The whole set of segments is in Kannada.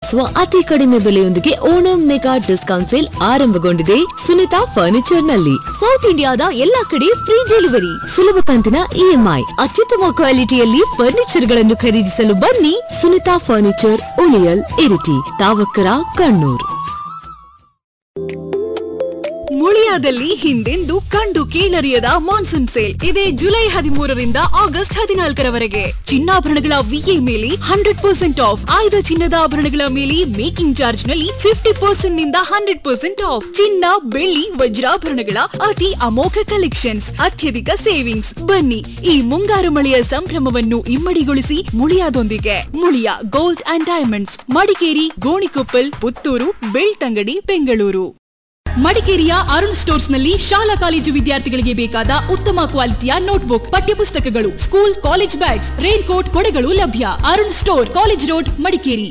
ಒದಗಿಸುವ ಅತಿ ಕಡಿಮೆ ಬೆಲೆಯೊಂದಿಗೆ ಓಣಂ ಮೆಗಾ ಡಿಸ್ಕೌಂಟ್ ಸೇಲ್ ಆರಂಭಗೊಂಡಿದೆ ಸುನಿತಾ ಫರ್ನಿಚರ್ ನಲ್ಲಿ ಸೌತ್ ಇಂಡಿಯಾದ ಎಲ್ಲಾ ಕಡೆ ಫ್ರೀ ಡೆಲಿವರಿ ಸುಲಭ ಕಂತಿನ ಇಎಂಐ ಅತ್ಯುತ್ತಮ ಕ್ವಾಲಿಟಿಯಲ್ಲಿ ಫರ್ನಿಚರ್ ಗಳನ್ನು ಖರೀದಿಸಲು ಬನ್ನಿ ಸುನಿತಾ ಫರ್ನಿಚರ್ ಉಳಿಯಲ್ ಇರಿಟಿ ತಾವಕ್ಕರ ಕಣ್ಣೂರ್ ಮುಳಿಯಾದಲ್ಲಿ ಹಿಂದೆಂದೂ ಕಂಡು ಕೇಳರಿಯದ ಮಾನ್ಸೂನ್ ಸೇಲ್ ಇದೆ ಜುಲೈ ಹದಿಮೂರರಿಂದ ಆಗಸ್ಟ್ ಹದಿನಾಲ್ಕರವರೆಗೆ ಚಿನ್ನಾಭರಣಗಳ ವಿಎ ಮೇಲೆ ಹಂಡ್ರೆಡ್ ಪರ್ಸೆಂಟ್ ಆಫ್ ಆಯ್ದ ಚಿನ್ನದ ಆಭರಣಗಳ ಮೇಲೆ ಮೇಕಿಂಗ್ ಚಾರ್ಜ್ ನಲ್ಲಿ ಫಿಫ್ಟಿ ಪರ್ಸೆಂಟ್ ನಿಂದ ಹಂಡ್ರೆಡ್ ಪರ್ಸೆಂಟ್ ಆಫ್ ಚಿನ್ನ ಬೆಳ್ಳಿ ವಜ್ರಾಭರಣಗಳ ಅತಿ ಅಮೋಘ ಕಲೆಕ್ಷನ್ಸ್ ಅತ್ಯಧಿಕ ಸೇವಿಂಗ್ಸ್ ಬನ್ನಿ ಈ ಮುಂಗಾರು ಮಳೆಯ ಸಂಭ್ರಮವನ್ನು ಇಮ್ಮಡಿಗೊಳಿಸಿ ಮುಳಿಯಾದೊಂದಿಗೆ Muliya gold and diamonds Madikeri Gonikoppal Puttur Belthangady Bengaluru ಮಡಿಕೇರಿಯ ಅರುಣ್ ಸ್ಟೋರ್ಸ್ ನಲ್ಲಿ ಶಾಲಾ ಕಾಲೇಜು ವಿದ್ಯಾರ್ಥಿಗಳಿಗೆ ಬೇಕಾದ ಉತ್ತಮ ಕ್ವಾಲಿಟಿಯ ನೋಟ್ಬುಕ್ ಪಠ್ಯಪುಸ್ತಕಗಳು school college bags raincoat ಕೊಡೆಗಳು ಲಭ್ಯ Arun store college road Madikeri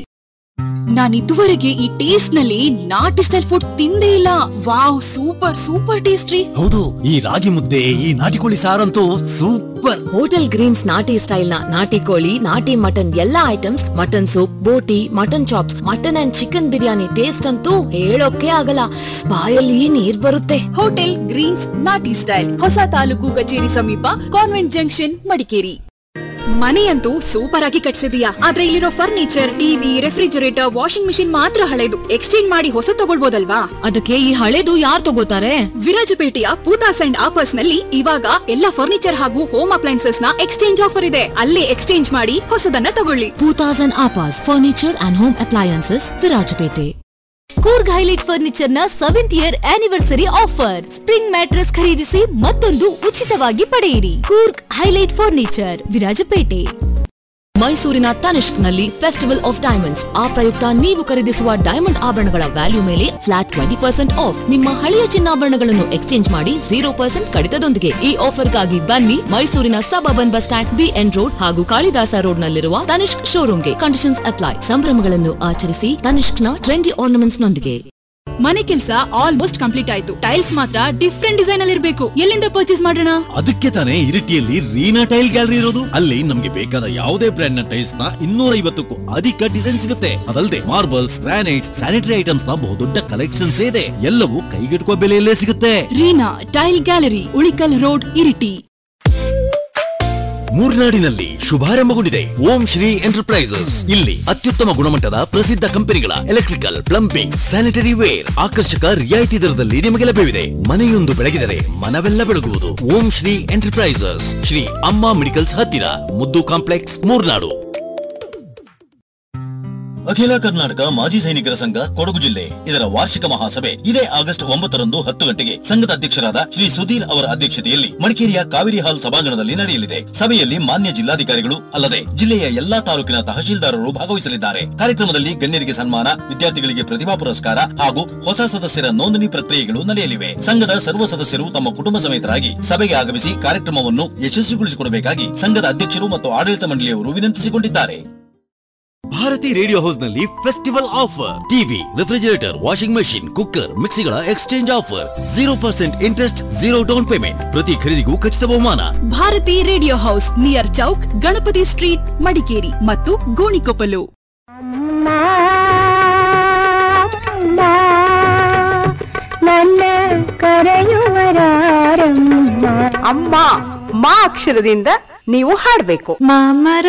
ನಾನು ಇದುವರೆಗೆ ಈ ಟೇಸ್ಟ್ ನಲ್ಲಿ ನಾಟಿ ಸ್ಟೈಲ್ ಫುಡ್ ತಿಂದೇ ಇಲ್ಲ ವಾವ್ ಸೂಪರ್ ಸೂಪರ್ ಟೇಸ್ಟ್ ರೀ ಹೌದು ಈ ರಾಗಿ ಮುದ್ದೆ ಈ ನಾಟಿಕೋಳಿ ಸಾರಂತೂ ಸೂಪರ್ ಹೋಟೆಲ್ ಗ್ರೀನ್ಸ್ ನಾಟಿ ಸ್ಟೈಲ್ ನ ನಾಟಿ ಕೋಳಿ ನಾಟಿ ಮಟನ್ ಎಲ್ಲಾ ಐಟಮ್ಸ್ ಮಟನ್ ಸೂಪ್ ಬೋಟಿ mutton chops mutton and chicken biryani taste ಅಂತೂ ಹೇಳೋಕೆ ಆಗಲ್ಲ ಬಾಯಲ್ಲಿ ನೀರ್ ಬರುತ್ತೆ ಹೋಟೆಲ್ ಗ್ರೀನ್ಸ್ ನಾಟಿ ಸ್ಟೈಲ್ ಹೊಸ ತಾಲೂಕು ಕಚೇರಿ ಸಮೀಪ ಕಾನ್ವೆಂಟ್ ಜಂಕ್ಷನ್ ಮಡಿಕೇರಿ ಮನೆಯಂತೂ ಸೂಪರ್ ಆಗಿ ಕಟ್ಸಿದೀಯಾ ಆದ್ರೆ ಇಲ್ಲಿರೋ furniture TV refrigerator washing machine ಮಾತ್ರ ಹಳೆದು ಎಕ್ಸ್ಚೇಂಜ್ ಮಾಡಿ ಹೊಸ ತಗೊಳ್ಬೋದಲ್ವಾ ಅದಕ್ಕೆ ಈ ಹಳೇದು ಯಾರು ತಗೋತಾರೆ ವಿರಾಜಪೇಟೆಯ ಪೂತಾಸ್ ಅಂಡ್ ಆಪರ್ಸ್ ನಲ್ಲಿ ಇವಾಗ ಎಲ್ಲ ಫರ್ನಿಚರ್ ಹಾಗೂ ಹೋಮ್ ಅಪ್ಲೈನ್ಸಸ್ ನ ಎಕ್ಸ್ಚೇಂಜ್ ಆಫರ್ ಇದೆ ಅಲ್ಲೇ ಎಕ್ಸ್ಚೇಂಜ್ ಮಾಡಿ ಹೊಸದನ್ನ ತಗೊಳ್ಳಿ ಟೂ ತೌಸಂಡ್ ಆಪಾಸ್ furniture and home appliances Virajpet Coorg highlight furniture ನ seventh year anniversary offer spring mattress ಖರೀದಿಸಿ ಮತ್ತೊಂದು ಉಚಿತವಾಗಿ ಪಡೆಯಿರಿ ಕೂರ್ಗ್ ಹೈಲೈಟ್ ಫರ್ನಿಚರ್ ವಿರಾಜಪೇಟೆ ಮೈಸೂರಿನ ತನಿಷ್ಕ್ ನಲ್ಲಿ ಫೆಸ್ಟಿವಲ್ ಆಫ್ ಡೈಮಂಡ್ಸ್ ಆ ಪ್ರಯುಕ್ತ ನೀವು ಖರೀದಿಸುವ ಡೈಮಂಡ್ ಆಭರಣಗಳ ವ್ಯಾಲ್ಯೂ ಮೇಲೆ ಫ್ಲಾಟ್ ಟ್ವೆಂಟಿ ಪರ್ಸೆಂಟ್ ಆಫ್ ನಿಮ್ಮ ಹಳೆಯ ಚಿನ್ನಾಭರಣಗಳನ್ನು ಎಕ್ಸ್ಚೇಂಜ್ ಮಾಡಿ ಜೀರೋ ಪರ್ಸೆಂಟ್ ಕಡಿತದೊಂದಿಗೆ ಈ ಆಫರ್ಗಾಗಿ ಬನ್ನಿ ಮೈಸೂರಿನ suburban bus stand BN road ಹಾಗೂ ಕಾಳಿದಾಸ ರೋಡ್ ನಲ್ಲಿರುವ ತನಿಷ್ಕ್ ಶೋರೂಮ್ಗೆ ಕಂಡೀಷನ್ಸ್ ಅಪ್ಲೈ ಸಂಭ್ರಮಗಳನ್ನು ಆಚರಿಸಿ ತನಿಷ್ಕ್ನ ಟ್ರೆಂಡಿ ಆರ್ನಮೆಂಟ್ಸ್ ನೊಂದಿಗೆ ಮನೆ ಕೆಲಸ ಆಲ್ಮೋಸ್ಟ್ ಕಂಪ್ಲೀಟ್ ಆಯ್ತು ಟೈಲ್ಸ್ ಮಾತ್ರ ಡಿಫ್ರೆಂಟ್ ಡಿಸೈನ್ ಅಲ್ಲಿ ಇರಬೇಕು ಎಲ್ಲಿಂದ ಪರ್ಚೇಸ್ ಮಾಡೋಣ ಅದಕ್ಕೆ ತಾನೇ ಇರಿಟಿಯಲ್ಲಿ ರೀನಾ ಟೈಲ್ ಗ್ಯಾಲರಿ ಇರೋದು ಅಲ್ಲಿ ನಮ್ಗೆ ಬೇಕಾದ ಯಾವುದೇ ಬ್ರ್ಯಾಂಡ್ ನ ಟೈಲ್ಸ್ ನ ಇನ್ನೂರ ಐವತ್ತಕ್ಕೂ ಅಧಿಕ ಡಿಸೈನ್ ಸಿಗುತ್ತೆ ಅದಲ್ಲದೆ ಮಾರ್ಬಲ್ಸ್ ಗ್ರಾನೈಟ್ಸ್ ಸ್ಯಾನಿಟರಿ ಐಟಮ್ಸ್ ನ ಬಹುದೊಡ್ಡ ಕಲೆಕ್ಷನ್ಸ್ ಇದೆ ಎಲ್ಲವೂ ಕೈಗೆಟುಕುವ ಬೆಲೆಯಲ್ಲೇ ಸಿಗುತ್ತೆ Reena tile gallery Ulikkal road Iritty ಮೂರ್ನಾಡಿನಲ್ಲಿ ಶುಭಾರಂಭಗೊಂಡಿದೆ ಓಂ ಶ್ರೀ ಎಂಟರ್ಪ್ರೈಸಸ್ ಇಲ್ಲಿ ಅತ್ಯುತ್ತಮ ಗುಣಮಟ್ಟದ ಪ್ರಸಿದ್ಧ ಕಂಪನಿಗಳ ಎಲೆಕ್ಟ್ರಿಕಲ್ ಪ್ಲಂಬಿಂಗ್ ಸ್ಯಾನಿಟರಿ ವೇರ್ ಆಕರ್ಷಕ ರಿಯಾಯಿತಿ ದರದಲ್ಲಿ ನಿಮಗೆ ಲಭ್ಯವಿದೆ ಮನೆಯೊಂದು ಬೆಳಗಿದರೆ ಮನವೆಲ್ಲ ಬೆಳಗುವುದು ಓಂ ಶ್ರೀ ಎಂಟರ್ಪ್ರೈಸಸ್ ಶ್ರೀ ಅಮ್ಮ ಮೆಡಿಕಲ್ಸ್ ಹತ್ತಿರ ಮುದ್ದು ಕಾಂಪ್ಲೆಕ್ಸ್ ಮೂರ್ನಾಡು ಅಖಿಲ ಕರ್ನಾಟಕ ಮಾಜಿ ಸೈನಿಕರ ಸಂಘ ಕೊಡಗು ಜಿಲ್ಲೆ ಇದರ ವಾರ್ಷಿಕ ಮಹಾಸಭೆ ಇದೇ ಆಗಸ್ಟ್ ಒಂಬತ್ತರಂದು ಹತ್ತು ಗಂಟೆಗೆ ಸಂಘದ ಅಧ್ಯಕ್ಷರಾದ ಶ್ರೀ ಸುಧೀರ್ ಅವರ ಅಧ್ಯಕ್ಷತೆಯಲ್ಲಿ ಮಡಿಕೇರಿಯ ಕಾವೇರಿ ಹಾಲ್ ಸಭಾಂಗಣದಲ್ಲಿ ನಡೆಯಲಿದೆ ಸಭೆಯಲ್ಲಿ ಮಾನ್ಯ ಜಿಲ್ಲಾಧಿಕಾರಿಗಳು ಅಲ್ಲದೆ ಜಿಲ್ಲೆಯ ಎಲ್ಲಾ ತಾಲೂಕಿನ ತಹಶೀಲ್ದಾರರು ಭಾಗವಹಿಸಲಿದ್ದಾರೆ ಕಾರ್ಯಕ್ರಮದಲ್ಲಿ ಗಣ್ಯರಿಗೆ ಸನ್ಮಾನ ವಿದ್ಯಾರ್ಥಿಗಳಿಗೆ ಪ್ರತಿಭಾ ಪುರಸ್ಕಾರ ಹಾಗೂ ಹೊಸ ಸದಸ್ಯರ ನೋಂದಣಿ ಪ್ರಕ್ರಿಯೆಗಳು ನಡೆಯಲಿವೆ ಸಂಘದ ಸರ್ವ ಸದಸ್ಯರು ತಮ್ಮ ಕುಟುಂಬ ಸಮೇತರಾಗಿ ಸಭೆಗೆ ಆಗಮಿಸಿ ಕಾರ್ಯಕ್ರಮವನ್ನು ಯಶಸ್ವಿಗೊಳಿಸಿಕೊಡಬೇಕಾಗಿ ಸಂಘದ ಅಧ್ಯಕ್ಷರು ಮತ್ತು ಆಡಳಿತ ಮಂಡಳಿಯವರು ವಿನಂತಿಸಿಕೊಂಡಿದ್ದಾರೆ ಭಾರತಿ ರೇಡಿಯೋ ಹೌಸ್ ನಲ್ಲಿ festival offer TV refrigerator washing machine cooker ಮಿಕ್ಸಿಗಳ exchange offer zero percent interest zero down payment ಪ್ರತಿ ಖರೀದಿಗೂ ಖಚಿತ ಬಹುಮಾನ Bharati radio house near Chowk Ganapati street Madikeri ಮತ್ತು ಗೋಣಿಕೊಪ್ಪಲು ನನ್ನ ಕರೆಯುವರಾರಮ್ಮ ಅಮ್ಮ ಮಾ ಅಕ್ಷರದಿಂದ ನೀವು ಹಾಡ್ಬೇಕು ಮಾಮರ